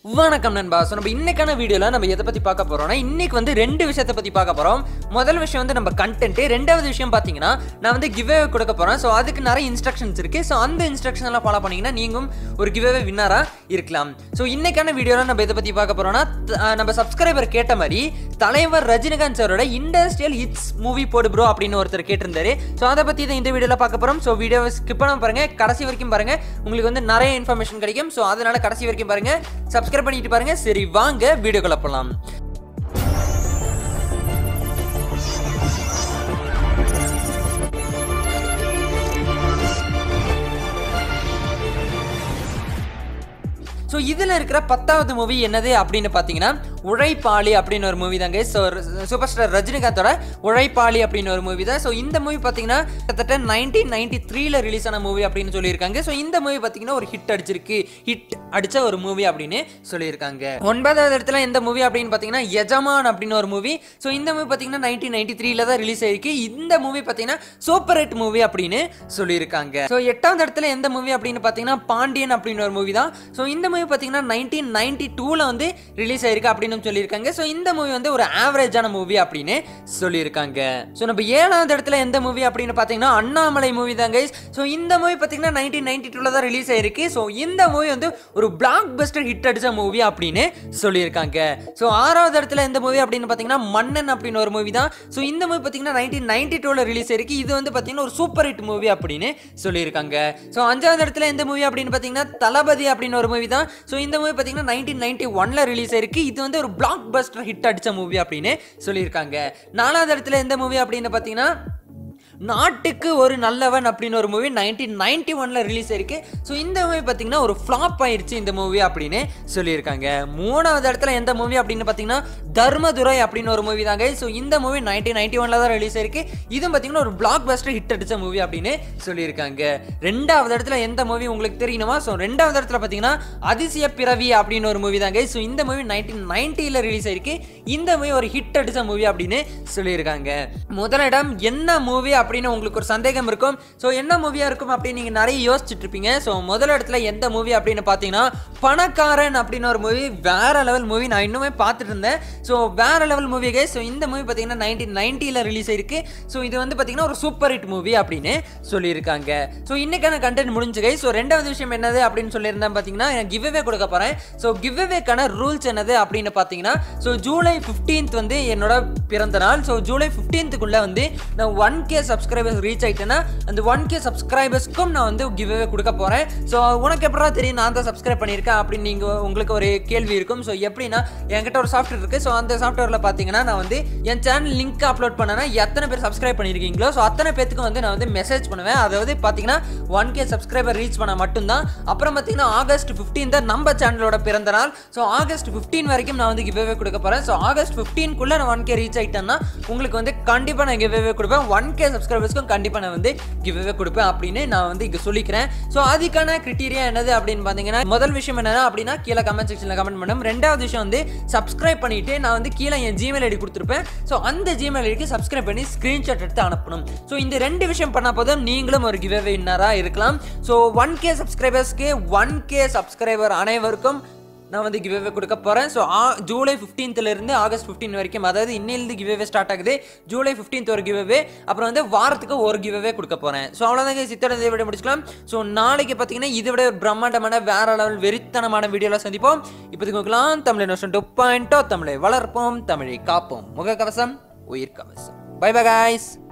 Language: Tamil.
வணக்கம் நண்பா ஸோ நம்ம இன்னைக்கான வீடியோவில் நம்ம எதை பற்றி பார்க்க போறோம்னா இன்னைக்கு வந்து ரெண்டு விஷயத்தை பற்றி பார்க்க போகிறோம் முதல் விஷயம் வந்து நம்ம கண்டென்ட் ரெண்டாவது விஷயம் பார்த்தீங்கன்னா நான் வந்து கிவ்வே கொடுக்க போகிறேன் ஸோ அதுக்கு நிறைய இன்ஸ்ட்ரக்ஷன்ஸ் இருக்குது ஸோ அந்த இன்ஸ்ட்ரக்ஷன் எல்லாம் ஃபாலோ பண்ணீங்கன்னா நீங்களும் ஒரு கிவ்வே வின்னராக இருக்கலாம் ஸோ இன்னைக்கான வீடியோவில் நம்ம எதை பற்றி பார்க்க போகிறோம்னா நம்ம சப்ஸ்கிரைபர் கேட்ட மாதிரி தலைவர் ரஜினிகாந்த் சாரோட இண்டஸ்ட்ரியல் ஹிட்ஸ் மூவி போடு ப்ரோ அப்படின்னு ஒருத்தர் கேட்டிருந்தாரு ஸோ அதை பற்றி தான் இந்த வீடியோவில் பார்க்க போகிறோம் ஸோ வீடியோவை ஸ்கிப் பண்ணாம பாருங்க கடைசி வரைக்கும் பாருங்க உங்களுக்கு வந்து நிறைய இன்ஃபர்மேஷன் கிடைக்கும் ஸோ அதனால கடைசி வரைக்கும் பாருங்க சப்ஸ்கிரைப் பண்ணிட்டு பாருங்க சரி வாங்க வீடியோக்குள்ள போகலாம் ஸோ இதில் இருக்கிற பத்தாவது மூவி என்னது அப்படின்னு பார்த்தீங்கன்னா உழைப்பாளி அப்படின்னு ஒரு மூவி தாங்க ஸோ சூப்பர் ஸ்டார் ரஜினிகாந்தோட உழைப்பாளி அப்படின்னு ஒரு மூவி தான் ஸோ இந்த மூவி பார்த்தீங்கன்னா கிட்டத்தட்ட நைன்டீன் நைன்டி த்ரீல ரிலீஸ் ஆன மூவி அப்படின்னு சொல்லியிருக்காங்க ஸோ இந்த மூவி பார்த்தீங்கன்னா ஒரு ஹிட் அடிச்சிருக்கு ஹிட் அடிச்ச ஒரு மூவி அப்படின்னு சொல்லியிருக்காங்க ஒன்பதாவது இடத்துல எந்த மூவி அப்படின்னு பார்த்தீங்கன்னா எஜமான் அப்படின்னு ஒரு மூவி ஸோ இந்த மூவி பார்த்தீங்கன்னா நைன்டீன் நைன்டி த்ரீல தான் ரிலீஸ் ஆயிருக்கு இந்த மூவி பார்த்தீங்கன்னா சூப்பர் ஹிட் மூவி அப்படின்னு சொல்லியிருக்காங்க ஸோ எட்டாவது இடத்துல எந்த மூவி அப்படின்னு பார்த்தீங்கன்னா பாண்டியன் அப்படின்னு ஒரு மூவி தான் ஸோ இந்த மூவி பார்த்தீங்கன்னா நைன்டீன் நைன்டி டூவில் வந்து ரிலீஸ் ஆயிருக்கு அப்படின்னு சொல்லியிருக்காங்க ஸோ இந்த மூவி வந்து ஒரு ஆவரேஜான மூவி அப்படின்னு சொல்லியிருக்காங்க ஸோ நம்ம ஏழாவது இடத்துல எந்த மூவி அப்படின்னு பார்த்தீங்கன்னா அண்ணாமலை மூவி தான் கைஸ் ஸோ இந்த மூவி பார்த்தீங்கன்னா நைன்டீன் நைன்டி டூவில் தான் ரிலீஸ் ஆயிருக்கு ஸோ இந்த மூவி வந்து ஒரு பிளாக் பஸ்டர் ஹிட் அடிச்ச மூவி அப்படின்னு சொல்லியிருக்காங்க ஸோ ஆறாவது இடத்துல எந்த மூவி அப்படின்னு பார்த்தீங்கன்னா மன்னன் அப்படின்னு ஒரு மூவி தான் ஸோ இந்த மூவி பார்த்தீங்கன்னா நைன்டீன் நைன்டி டூவில் ரிலீஸ் ஆயிருக்கு இது வந்து பார்த்தீங்கன்னா ஒரு சூப்பர் ஹிட் மூவி அப்படின்னு சொல்லியிருக்காங்க ஸோ அஞ்சாவது இடத்துல எந்த மூவி அப்படின்னு பார்த்தீங்கன்னா தளபதி அப்படின்னு ஒரு மூவி தான் ஸோ இந்த மூவி பார்த்தீங்கன்னா நைன்டீன் நைன்டி ஒன்ல ரிலீஸ் ஆயிருக்கு இது வந்து ஒரு பிளாக் பஸ்டர் ஹிட் அடிச்ச மூவி அப்படின்னு சொல்லியிருக்காங்க நாலாவது இடத்துல எந்த மூவி அப்படின்னு பார்த்தீங்கன்னா நாட்டுக்கு ஒரு நல்லவன் அப்படின்னு ஒரு மூவி நைன்டீன் நைன்டி ஒன்ல ரிலீஸ் ஆயிருக்கு ஸோ இந்த மூவி பார்த்தீங்கன்னா ஒரு ஃப்ளாப் ஆயிருச்சு இந்த மூவி அப்படின்னு சொல்லியிருக்காங்க மூணாவது இடத்துல எந்த மூவி அப்படின்னு பார்த்தீங்கன்னா தர்மதுரை அப்படின்னு ஒரு மூவி தாங்க ஸோ இந்த மூவி நைன்டீன் நைன்டி ஒன்ல தான் ரிலீஸ் ஆயிருக்கு இதுவும் பார்த்தீங்கன்னா ஒரு பிளாக் பஸ்டர் ஹிட் அடிச்ச மூவி அப்படின்னு சொல்லியிருக்காங்க ரெண்டாவது இடத்துல எந்த மூவி உங்களுக்கு தெரியணுமா ஸோ ரெண்டாவது இடத்துல பார்த்தீங்கன்னா அதிசய பிறவி அப்படின்னு ஒரு மூவி தாங்க ஸோ இந்த மூவி நைன்டீன் நைன்டியில் ரிலீஸ் ஆயிருக்கு இந்த மூவி ஒரு ஹிட் அடிச்ச மூவி அப்படின்னு சொல்லியிருக்காங்க முதலிடம் என்ன மூவி அப்படின்னு உங்களுக்கு ஒரு சந்தேகம் இருக்கும் ஸோ என்ன மூவியாக இருக்கும் அப்படின்னு நீங்கள் நிறைய யோசிச்சுட்டு இருப்பீங்க ஸோ முதல் இடத்துல எந்த மூவி அப்படின்னு பார்த்தீங்கன்னா பணக்காரன் அப்படின்னு ஒரு மூவி வேற லெவல் மூவி நான் இன்னுமே பார்த்துட்டு இருந்தேன் ஸோ வேற லெவல் மூவி கை ஸோ இந்த மூவி பார்த்தீங்கன்னா நைன்டீன் நைன்ட்டியில் ரிலீஸ் ஆயிருக்கு ஸோ இது வந்து பார்த்தீங்கன்னா ஒரு சூப்பர் ஹிட் மூவி அப்படின்னு சொல்லியிருக்காங்க ஸோ இன்னைக்கான கண்டென்ட் முடிஞ்சு கை ஸோ ரெண்டாவது விஷயம் என்னது அப்படின்னு சொல்லியிருந்தேன் பார்த்தீங்கன்னா கிவ்வே கொடுக்க போகிறேன் ஸோ கிவ்வேக்கான ரூல்ஸ் என்னது அப்படின்னு பார்த்தீங்கன்னா ஸோ ஜூலை ஃபிஃப்டீன்த் வந்து என்னோட பிறந்த நாள் ஸோ ஜூலை ஃபிஃப்டீன்த்துக்குள்ளே வந்து நான் ஒன் கே சப்ஸ்கிரைபர்ஸ் ரீச் ஆயிட்டேன்னா அந்த ஒன் கே சப்ஸ்கிரைபர்ஸ்க்கும் நான் வந்து கிவ்வே கொடுக்க போகிறேன் ஸோ உனக்கு எப்படா தெரியும் நான் தான் சப்ஸ்கிரைப் பண்ணியிருக்கேன் அப்படின்னு நீங்கள் உங்களுக்கு ஒரு கேள்வி இருக்கும் ஸோ எப்படின்னா என்கிட்ட ஒரு சாஃப்ட்வேர் இருக்குது ஸோ அந்த சாஃப்ட்வேரில் பார்த்தீங்கன்னா நான் வந்து என் சேனல் லிங்க் அப்லோட் பண்ணேன்னா எத்தனை பேர் சப்ஸ்கிரைப் பண்ணியிருக்கீங்களோ ஸோ அத்தனை பேத்துக்கும் வந்து நான் வந்து மெசேஜ் பண்ணுவேன் அதாவது பார்த்தீங்கன்னா ஒன் கே சப்ஸ்கிரைபர் ரீச் பண்ண மட்டும்தான் அப்புறம் பார்த்தீங்கன்னா ஆகஸ்ட் ஃபிஃப்டீன் தான் நம்ம சேனலோட பிறந்த நாள் ஸோ ஆகஸ்ட் ஃபிஃப்டீன் வரைக்கும் நான் வந்து கிவ்வே கொடுக்க போகிறேன் ஸோ ஆகஸ்ட் ஃபிஃப்டீன்குள்ளே நான் ஒன் கே ரீச் ஆகிட்டேன்னா உங்களுக்கு வந்து கண்டிப்பாக நான் கிவ்வே கொடுப்பேன் ஒன் கே சப்ஸ்கிரைபர்ஸ்க்கும் கண்டிப்பாக நான் வந்து கிவ்வே கொடுப்பேன் அப்படின்னு நான் வந்து இங்கே சொல்லிக்கிறேன் ஸோ அதுக்கான கிரிட்டீரியா என்னது அப்படின்னு பார்த்தீங்கன்னா முதல் விஷயம் என்னன்னா அப்படின்னா கீழே கமெண்ட் செக்ஷனில் கமெண்ட் பண்ணும் ரெண்டாவது விஷயம் வந்து சப்ஸ்கிரைப் பண்ணிட்டு நான் வந்து கீழே என் ஜிமெயில் ஐடி கொடுத்துருப்பேன் ஸோ அந்த ஜிமெயில் ஐடிக்கு சப்ஸ்கிரைப் பண்ணி ஸ்க்ரீன்ஷாட் எடுத்து அனுப்பணும் ஸோ இந்த ரெண்டு விஷயம் பண்ண போதும் நீங்களும் ஒரு கிவ்வே வின்னராக இருக்கலாம் ஸோ ஒன் கே சப்ஸ்கிரைபர்ஸ்க்கு ஒன் கே சப்ஸ்கிரைபர் அனைவருக்கும் நான் வந்து கிவ்வே கொடுக்க போகிறேன் ஸோ ஆ ஜூலை ஃபிஃப்டீன்த்லேருந்து ஆகஸ்ட் ஃபிஃப்டீன் வரைக்கும் அதாவது இன்னிலிருந்து கிவ்வே ஸ்டார்ட் ஆகுது ஜூலை ஃபிஃப்டீன்த் ஒரு கிவ்வே அப்புறம் வந்து வாரத்துக்கு ஒரு கிவ்வே கொடுக்க போகிறேன் ஸோ அவ்வளோதாங்க சித்தோட இதை விட முடிச்சுக்கலாம் ஸோ நாளைக்கு பார்த்தீங்கன்னா இதை விட ஒரு பிரம்மாண்டமான வேற லெவல் வெறித்தனமான வீடியோவில் சந்திப்போம் இப்போதைக்கு கொடுக்கலாம் தமிழ் நோஷன் டூ பாயிண்டோ தமிழை வளர்ப்போம் தமிழை காப்போம் முகக்கவசம் உயிர் கவசம் பை பை காய்ஸ்